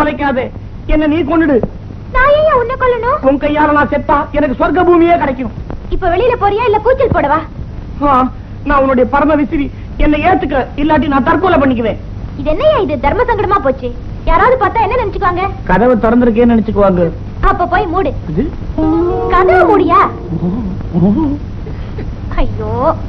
கொலைக்காதே என்ன நீ கொன்னுடு நான் ஏன் உன்னை கொல்லணும் உன் கையால நான் செத்தா எனக்கு சொர்க்க பூமியே கிடைக்கும் இப்ப வெளியில போறியா இல்ல கூச்சல் போடவா ஆ, நான் உன்னுடைய பரம விசிறி என்னை ஏத்துக்க இல்லாட்டி நான் தற்கொலை பண்ணிக்குவேன் இது என்னையா இது தர்ம சங்கடமா போச்சு யாராவது பார்த்தா என்ன நினைச்சுக்குவாங்க கதவை திறந்திருக்கேன்னு நினைச்சுக்குவாங்க அப்ப போய் மூடு இது கதவு மூடியா ஐயோ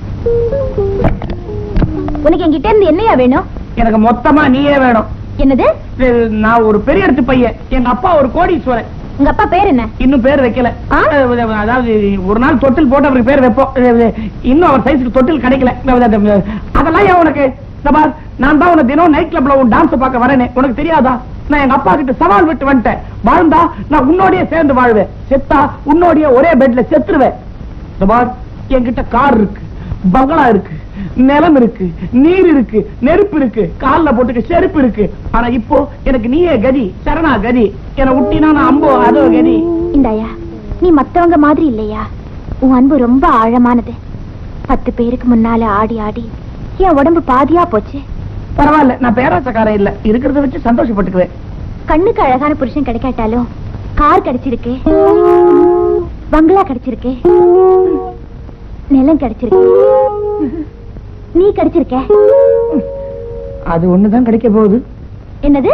உனக்கு என்கிட்ட இருந்து என்னையா வேணும் எனக்கு மொத்தமா நீயே வேணும் என்னது இது, நான் ஒரு பெரிய இடத்து பையன் எங்க அப்பா ஒரு கோடீஸ்வரன் உங்க அப்பா பேர் என்ன இன்னும் பேர் வைக்கல ஆ? அதாவது ஒரு நாள் தொட்டில் போட்டு அவருக்கு பேர் வைப்போம் இன்னும் அவர் சைஸுக்கு தொட்டில் கிடைக்கல அதெல்லாம் ஏன் உனக்கு இந்த பார், நான் தான் உனக்கு தினம் நைட் கிளப்ல உன் டான்ஸ் பார்க்க வரேனே உனக்கு தெரியாதா நான் எங்க அப்பா கிட்ட சவால் விட்டு வந்துட்டேன் வாழ்ந்தா நான் உன்னோடய சேர்ந்து வாழ்வேன் செத்தா உன்னோடைய ஒரே பெட்ல செத்துருவேன் இந்த பார், என்கிட்ட கார் இருக்கு பங்களா இருக்கு நிலம் இருக்கு நீர் இருக்கு நெருப்பு இருக்கு கால்ல போட்டுக்க செருப்பு இருக்கு ஆனா இப்போ எனக்கு நீயே கதி சரணா கதி என்னை விட்டினா நான் அம்போ அதோ கதி இந்தாயா நீ மத்தவங்க மாதிரி இல்லையா உன் அன்பு ரொம்ப ஆழமானது பத்து பேருக்கு முன்னால ஆடி ஆடி என் உடம்பு பாதியா போச்சு பரவாயில்ல நான் பேராசக்காரன் இல்ல இருக்கிறத வச்சு சந்தோஷப்பட்டுக்குவேன் கண்ணுக்கு அழகான புருஷன் கிடைக்காட்டாலும் கார் கிடைச்சிருக்கு பங்களா கிடைச்சிருக்கு நிலம் கிடைச்சிருக்கு நீ கிடைச்சிருக்க அது ஒண்ணுதான் கிடைக்க போகுது என்னது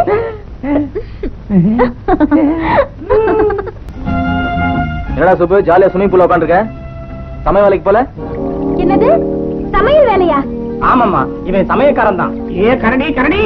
என்னடா சுப்பு ஜாலியா ஸ்விமிங் பூல் உட்காந்துருக்க சமய வேலைக்கு போல என்னது சமையல் வேலையா ஆமாமா இவன் சமயக்காரன் தான் ஏ கரடி கரடி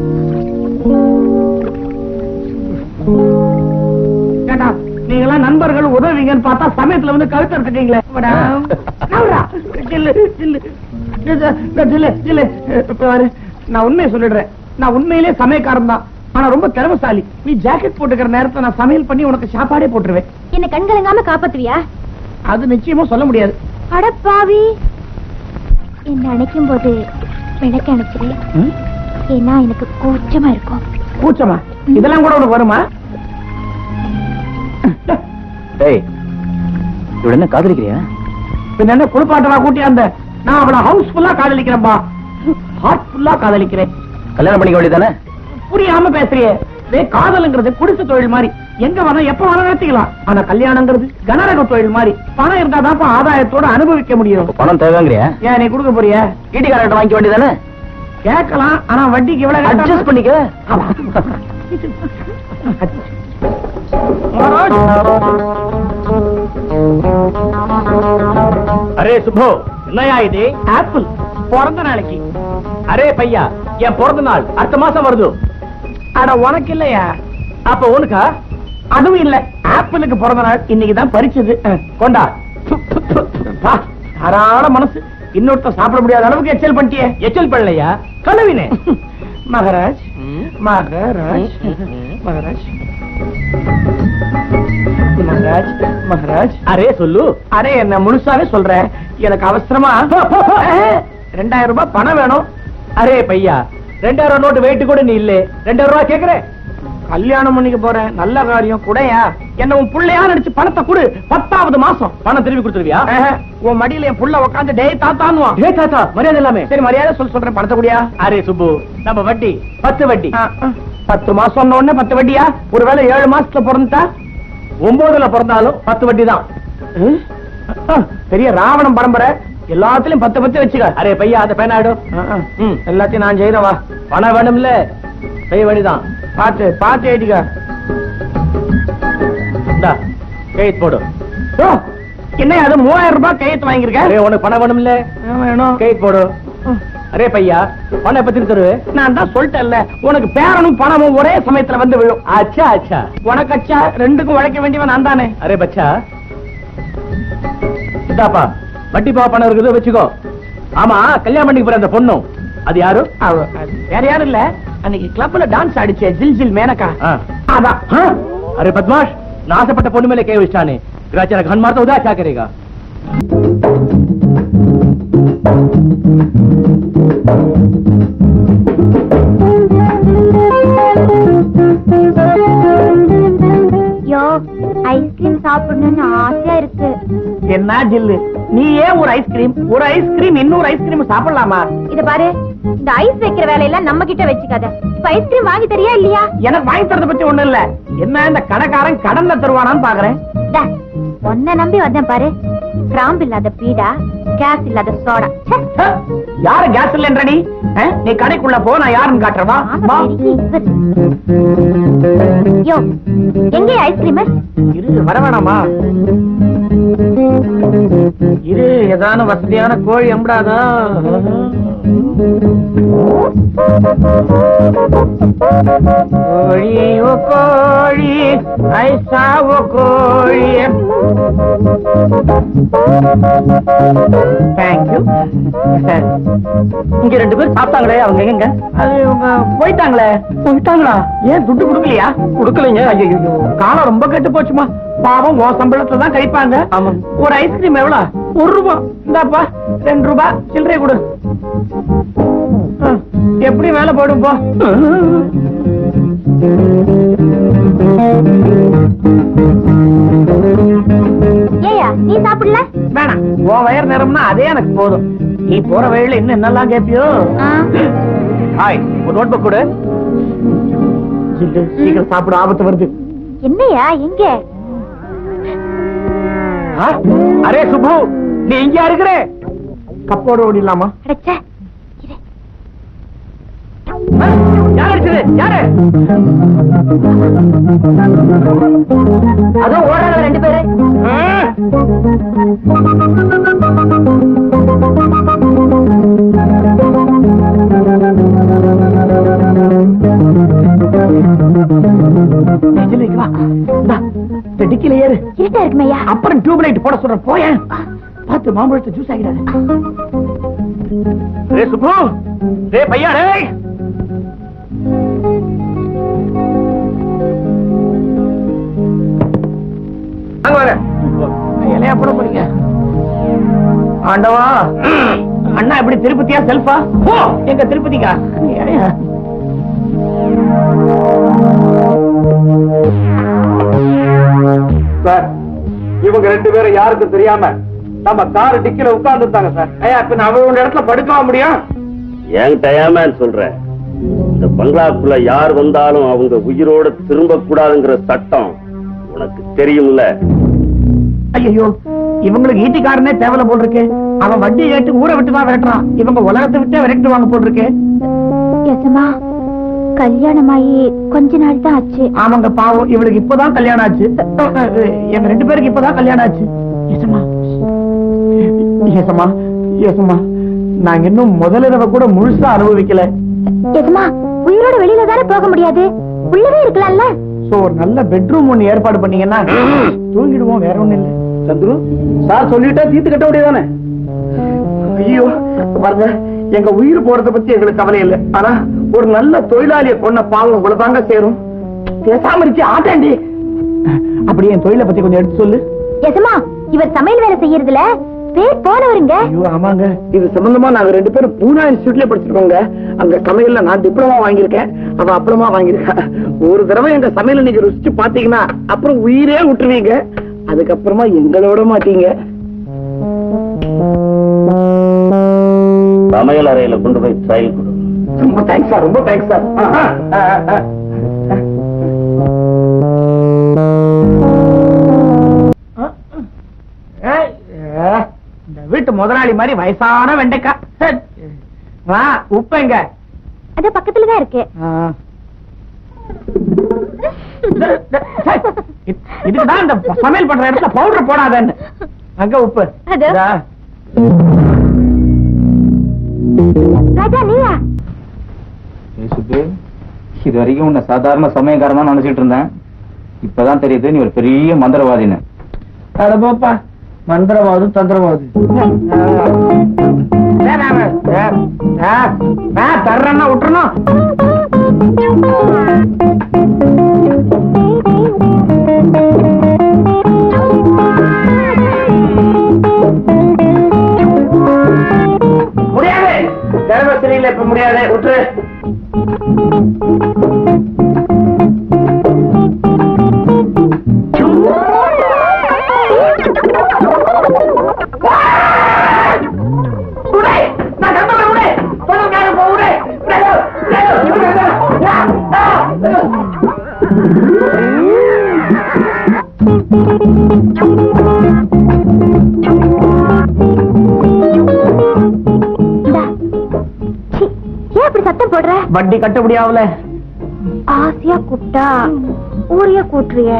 ஏண்டா, நீங்களாம் நண்பர்கள் உதவிங்கன்னு பார்த்தா சமயத்துல வந்து கழுத்து எடுத்துட்டீங்களே வாடா. நவுறா. ஜில்லு, ஜில்லு. ஜில்லு, ஜில்லு, ஜில்லு. இப்ப பாரு, நான் உண்மையை சொல்லிடுறேன் நான் உண்மையிலே சமயக்காரன் தான் ஆனா ரொம்ப திறமசாலி நீ ஜாக்கெட் போட்டுக்கிற நேரத்துல நான் சமையல் பண்ணி உனக்கு சாப்பாடே போட்டுருவேன் என்ன கண்கலங்காம காப்பாத்துவியா அது நிச்சயமா சொல்ல முடியாது அடப்பாவி என்ன அணைக்கும் போது விளக்கு அணைச்சிரு ம்? ஏன்னா எனக்கு கூச்சமா இருக்கும் கூச்சமா இதெல்லாம் கூட உனக்கு வருமா டேய் இவட என்ன காதலிக்கிறியா பின்ன என்ன குளிப்பாட்டவா கூட்டி அந்த நான் அவளை ஹவுஸ் ஃபுல்லா காதலிக்கிறேன்பா ஹார்ட் ஃபுல்லா காதலிக்கிறேன் கல்யாணம் பண்ணிக்க வேண்டியதானே புரியாம பேசுறியே டேய், காதலுங்கிறது குடிசை தொழில் மாதிரி எங்க வேணா எப்ப வேணா நடத்திக்கலாம் ஆனா கல்யாணங்கிறது கனரக தொழில் மாதிரி பணம் இருந்தா தான் ஆதாயத்தோட அனுபவிக்க முடியும் பணம் தேவைங்கிறியா ஏன் நீ கொடுக்க போறியா வீட்டுக்காரர்கிட்ட வாங்கிக்க வேண்டியதானே கேட்கலாம் ஆனா வட்டிக்கு இவ்வளவு கேட்டா- அட்ஜஸ்ட் பண்ணிக்க ஆமா. அரே சுப்பு என்னையா இது ஆப்பிள் பிறந்த நாளைக்கு அரே பையா என் பிறந்த நாள் அடுத்த மாசம் வருது அட உனக்கு இல்லையா அப்ப உனக்கா அதுவும் இல்ல ஆப்பிளுக்கு பிறந்த நாள் இன்னைக்கு தான் பறிச்சது அஹ், கொண்டா பா, தாராள மனசு இன்னொருத்த சாப்பிட முடியாத அளவுக்கு எச்சல் பண்ணிட்டியே எச்சல் பண்ணலையா கழுவினே மகராஜ் மகராஜ் மகராஜ் மகராஜ் மகராஜ் அரே சொல்லு அரே என்ன முழுசாவே சொல்றேன் எனக்கு அவசரமா அஹ், ரெண்டாயிரம் ரூபாய் பணம் வேணும் அரே பையா ரெண்டாயிரம் நோட்டு வெயிட் கூட நீ இல்ல ரெண்டாயிரம் ரூபாய் கேக்குறேன் கல்யாணம் பண்ணிக்க போறேன் நல்ல காரியம் குடையா என்ன உன் புள்ளையா நினைச்சு பணத்தை கொடு பத்தாவது மாசம் பணம் திருப்பி கொடுத்துருவியா அஹ், உன் மடியில என் புள்ள உட்காந்து டேய் தாத்தான்னுவான் ஏ தாத்தா மரியாதை எல்லாமே சரி மரியாதை சொல்ல சொல்றேன் பணத்தை குடியா அரே சுப்பு நம்ம வட்டி பத்து வட்டி ஆ, ஆ. பத்து மாசம் உடனே பத்து வட்டியா ஒருவேளை ஏழு மாசத்துல பிறந்துட்டா ஒன்பதுல பிறந்தாலும் பத்து வட்டி தான் ம்? ஆ, பெரிய ராவணம் பரம்பரை எல்லாத்துலயும் பத்து பத்து வச்சுக்க அரே பையா அந்த பேனாடு ஆ, ஆ. ம். எல்லாத்தையும் நான் செய்யறவா பணம் வேணும்ல செய்ய வேண்டிதான் பாத்து பாத்து எழுதிக்க இந்தா கையெழுத்து போடு ஓ, என்ன அது மூவாயிரம் ரூபாய் கையெழுத்து வாங்கியிருக்க அரே உனக்கு பணம் வேணும்ல ஆ, வேணும் கையெழுத்து போடு அரே பையா பணம் எப்ப திருப்பி தருவே நான் தான் சொல்லிட்டேன்ல உனக்கு பேரனும் பணமும் ஒரே சமயத்துல வந்து விழும் அச்சா அச்சா உனக்கு அச்சா ரெண்டுக்கும் உழைக்க வேண்டியவன் நான் தானே அரே பச்சா இந்தாப்பா வட்டி பா பணம் இருக்குது வச்சுக்கோ ஆமா கல்யாணம் பண்ணிக்க போற அந்த பொண்ணும் அது யாரு அவ- அது வேற யாரும் இல்ல அன்னைக்கு கிளப்ல டான்ஸ் ஆடிச்சே ஜில் ஜில் மேனகா ஆ. அதான் हाँ? अरे बदमाश ना से पट्टे पोने में लेके विष्ठा ने ग्राचारा घन मारता उदा क्या करेगा யோ ஐஸ்கிரீம் சாப்பிடணும்னு ஆசையா இருக்கு என்ன ஜில்லு நீ ஏன் ஒரு ஐஸ்கிரீம் ஒரு ஐஸ்கிரீம் இன்னொரு ஐஸ்கிரீம் சாப்பிடலாமா இத பாரு இந்த ஐஸ் வைக்கிற வேலையெல்லாம் நம்ம கிட்ட வச்சுக்காத ஐஸ்கிரீம் வாங்கி தரியா இல்லையா எனக்கு வாங்கி தரத பத்தி ஒண்ணும் இல்ல என்ன இந்த கடைக்காரன் கடன்ல தருவானான்னு பாக்குறேன் டா, உன்னை நம்பி வந்தேன் பாரு கிராம்பு இல்லாத பீடா கேஸ் இல்லாத சோடா ச்சே. ஹ, யாரு கேஸ் இல்லன்ற நீ ஆ? நீ கடைக்குள்ள போ நான் யாருன்னு காட்டுறவா ஆமா, பெரிய இவர். யோ எங்கே ஐஸ்கிரீம் இரு வர வேணாமா இரு ஏதான வசதியான கோழி எம்படாதா கோழி ஓ கோழி ஐசா ஓ கோழி தேங்க்யூ இங்க ரெண்டு பேரும் சாப்பிட்டாங்களே அவங்க எங்க அது இவங்க போயிட்டாங்களே போயிட்டாங்களா ஏன் துட்டு கொடுக்கலையா கொடுக்கலைங்க ஐயோ காலம் ரொம்ப கெட்டு போச்சுமா பாவம் உன் சம்பளத்துல தான் கழிப்பாங்க ஆமா ஒரு ஐஸ்கிரீம் எவ்வளவு ஒரு ரூபா இந்தாப்பா ரெண்டு ரூபா சில்லறை கொடு ஆ, எப்படி வேலை போடும் போ ஏயா நீ சாப்பிடல வேணாம் உன் வயர் நேரம்னா அதே எனக்கு போதும் நீ போற வழியில இன்னும் என்னெல்லாம் கேப்பியோ ஆ. ஹாய் ஒரு நோட் புக் கொடு இல்ல, சீக்கிரம் சாப்பிட ஆபத்து வருது என்னையா எங்க ஆ? அரே சுப்பு நீ இங்க இருக்கிற கப்போட ஓடிடலாமா அடச்சே ஆ? யார் அடிச்சது யாரு அதோ ஓடுறாங்க ரெண்டு பேரு ஆ? நெஞ்சில வா. இந்தா, இந்த டிக்கில ஏறு இருட்டா இருக்குமையா அப்புறம் டியூப் லைட் போட சொல்ற போயேன் பார்த்து மாம்பழத்தை ஜூஸ் ஆகிடாது ரே சுப்பு ரே பையா ரே அங்க வாங்க இலையா போட போறீங்க ஆண்டவா அண்ணா எப்படி திருப்பதியா செல்ஃபா ஓ எங்க திருப்பதிக்கா ஏயா சார் இவங்க ரெண்டு பேரும் யாருக்கும் தெரியாம நம்ம கார் டிக்கில உட்கார்ந்துட்டாங்க சார் ஐயா இப்ப நான் அவரோட இடத்துல படுக்கவா முடியும் ஏன் டயாமேன்னு சொல்றேன் இந்த பங்களாக்குள்ள யார் வந்தாலும் அவங்க உயிரோட திரும்ப கூடாதுங்கிற சட்டம் உனக்கு தெரியும்ல ஐயோ இவங்களுக்கு ஈட்டிக்காரனே தேவலை போல் இருக்கு அவன் வட்டி ஏட்டு ஊரை விட்டு தான் விரட்டுறான் இவங்க உலகத்தை விட்டே விரட்டுவாங்க போல் இருக்கு எசமா கல்யாணமாயி கொஞ்ச நாள் தான் ஆச்சு ஆமாங்க பாவம் இவளுக்கு இப்பதான் கல்யாணம் ஆச்சு எங்க ரெண்டு பேருக்கு இப்பதான் கல்யாணம் ஆச்சு ஏசமா ஏசமா ஏசமா நாங்க இன்னும் முதல் இரவை கூட முழுசா அனுபவிக்கல எசமா உயிரோட வெளியில தானே போக முடியாது உள்ளவே இருக்கலாம்ல சோ ஒரு நல்ல பெட்ரூம் ஒண்ணு ஏற்பாடு பண்ணீங்கன்னா தூங்கிடுவோம் வேற ஒண்ணும் இல்ல சந்துரு சார் சொல்லிட்டா தீர்த்து கட்ட முடியாதானே ஐயோ பாருங்க எங்க உயிர் போறத பத்தி எங்களுக்கு கவலை இல்ல ஆனா ஒரு நல்ல தொழிலாளிய கொன்ன பாவம் உங்களை தாங்க சேரும் பேசாம இருச்சு ஆட்டாண்டி அப்படியே என் தொழிலை பத்தி கொஞ்சம் எடுத்து சொல்லு எசமா இவர் சமையல் வேலை செய்யறதுல பேர் போனவருங்க ஐயோ ஆமாங்க இது சம்பந்தமா நாங்க ரெண்டு பேரும் பூனா இன்ஸ்டியூட்ல படிச்சிருக்கோங்க அங்க சமையல்ல நான் டிப்ளமா வாங்கியிருக்கேன் அவன் அப்புறமா வாங்கியிருக்கா ஒரு தடவை எங்க சமையல நீங்க ருசிச்சு பாத்தீங்கன்னா அப்புறம் உயிரே விட்டுருவீங்க அதுக்கப்புறமா எங்களோட மாட்டீங்க சமையல் அறையில கொண்டு போய் ட்ரையல் கொடு ரொம்ப தேங்க்ஸ் சார் ரொம்ப தேங்க்ஸ் சார் இந்த வீட்டு முதலாளி மாதிரி வயசான வெண்டைக்கா வா உப்பு எங்க அது பக்கத்துல தான் இருக்கு இதுக்குதான் இந்த சமையல் பண்ற இடத்துல பவுடர் போடாதன்னு அங்க உப்பு அது? இதா. ராஜா நீயா சுப்பு இது வரைக்கும் உன்னை சாதாரண சமயக்காரமா நினைச்சிட்டு இருந்தேன் இப்பதான் தெரியுது நீ ஒரு பெரிய மந்திரவாதின்னு அட போப்பா மந்திரவாது தந்திரவாது தர்றேன்னா விட்டுறணும் முடியாது திறமை சரியில்லை இப்ப முடியாது விட்டுரு உடை! நான் கம்பளை உடை! சொல்லுங்க, போ, உடை! உடை, உடை, உடை, உடை! இந்தா. சீ, ஏன் அப்படி சத்தம் போடுற வட்டி கட்டுப்படி ஆகல ஆசையா கூப்பிட்டா ஊரையே கூட்டுறிய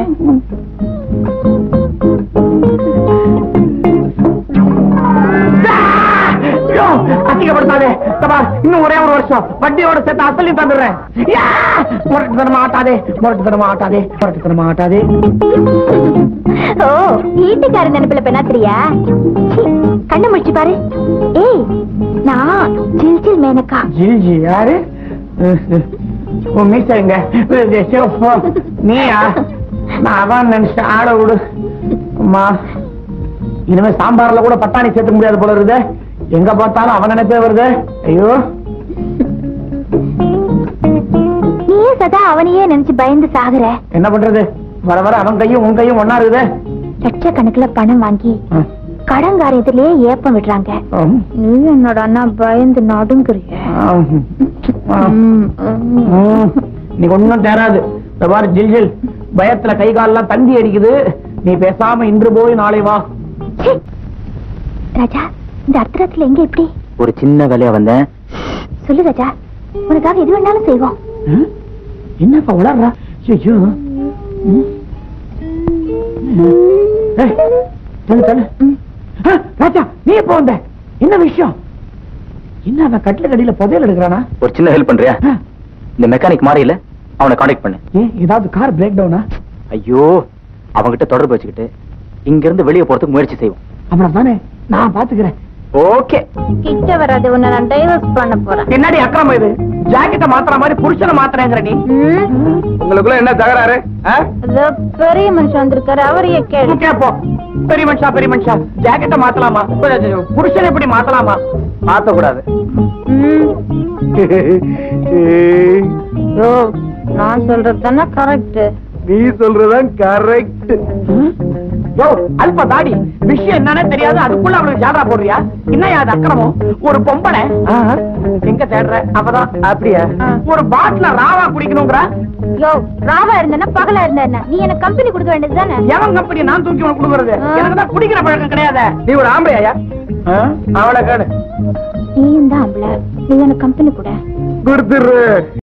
ஐயோ, அசிங்கப்படுத்தாதே தபா இன்னும் ஒரே ஒரு வருஷம் வட்டியோட சேர்த்து அசலையும் தந்துடுறேன் யா! முரட்டு தரமா ஆட்டாதே முரட்டு தரமா ஆட்டாதே முரட்டு தரமா ஆட்டாதே ஓ வீட்டுக்கார நினைப்புல பெண்ணாத்திரியா கண்ணு முடிச்சு பாரு ஏய் நான் ஜில் ஜில் மேனக்கா ஜிஜி யாரு உன் மீச எங்க சிவப்பா, நீயா நான் அதான் நினைச்சேன் ஆட விடு அம்மா இனிமே சாம்பார்ல கூட பட்டாணி சேர்த்துக்க முடியாது போல இருக்குது எங்க பார்த்தாலும் அவன் நினைப்பே வருது ஐயோ நீயே சதா அவனையே நினைச்சு பயந்து சாகுற என்ன பண்றது வர வர அவன் கையும் உன் கையும் ஒன்னா இருக்குது லட்சக்கணக்குல பணம் வாங்கி கடங்காரியத்திலேயே ஏப்பம் விடுறாங்க ஆம். நீ என்னோட அண்ணா பயந்து நடுங்குறிய ஆம். ஆம். ம். நீ ஒண்ணும் தேராது இந்த பாரு ஜில் ஜில் பயத்துல கை கால்லாம் தந்தி அடிக்குது நீ பேசாம இன்று போய் நாளை வா ராஜா இந்த அர்த்தராத்துல எங்க எப்படி ஒரு சின்ன வேலையா வந்தேன் சொல்லு ராஜா உனக்காக எது வேணாலும் செய்வோம் ம்? என்னப்பா உளர்றா ஐயோ ம். ஏய், தள்ளு தள்ளு ம். ஆ, ராஜா நீ எப்போ வந்த என்ன விஷயம் என்ன அவன் கட்டில கடியில புதையல் எடுக்கிறானா ஒரு சின்ன ஹெல்ப் பண்றியா ஆ, இந்த மெக்கானிக் மாறி இல்ல அவனை காண்டாக்ட் பண்ணு ஏன் ஏதாவது கார் பிரேக் டவுனா ஐயோ அவன்கிட்ட தொடர்பு வச்சுக்கிட்டு இங்க இருந்து வெளியே போறதுக்கு முயற்சி செய்வோம் அவனை தானே நான் பாத்துக்கிறேன் ஓகே கிட்ட வராது உன்னை நான் டைவர்ஸ் பண்ண போறேன் பின்னாடி அக்கிரமம் இது ஜாக்கெட்ட மாத்துற மாதிரி புருஷனை மாத்துறேங்கிற நீ உங்களுக்குள்ள என்ன தகராறு பெரிய மனுஷன் வந்திருக்காரு அவரையே கேளு கேப்போம் பெரிய மனுஷா பெரிய மனுஷா ஜாக்கெட்ட மாத்தலாமா புருஷன் எப்படி மாத்தலாமா மாத்த கூடாது யோ நான் சொல்றது தானே கரெக்ட் நீ சொல்றதான் கரெக்ட் யோ அல்ப தாடி விஷயம் என்னன்னு தெரியாது அதுக்குள்ள அவளுக்கு ஜாதரா போடுறியா என்னையா அது அக்கிரமம் ஒரு பொம்பளை எங்க தேடுற அவதான் அப்படியா ஒரு பாட்டில ராவா குடிக்கணுங்கிற யோ ராவா இருந்தேன்னா பகலா இருந்தா என்ன நீ எனக்கு கம்பெனி கொடுக்க வேண்டியது தானே எவன் கம்பெனி நான் தூக்கி உனக்கு கொடுக்கறது ஆ. எனக்கு தான் குடிக்கிற பழக்கம் கிடையாது நீ ஒரு ஆம்பளையா அவளை கேடு நீ தான் ஆம்பளை நீ எனக்கு கம்பெனி கூட கொடுத்துரு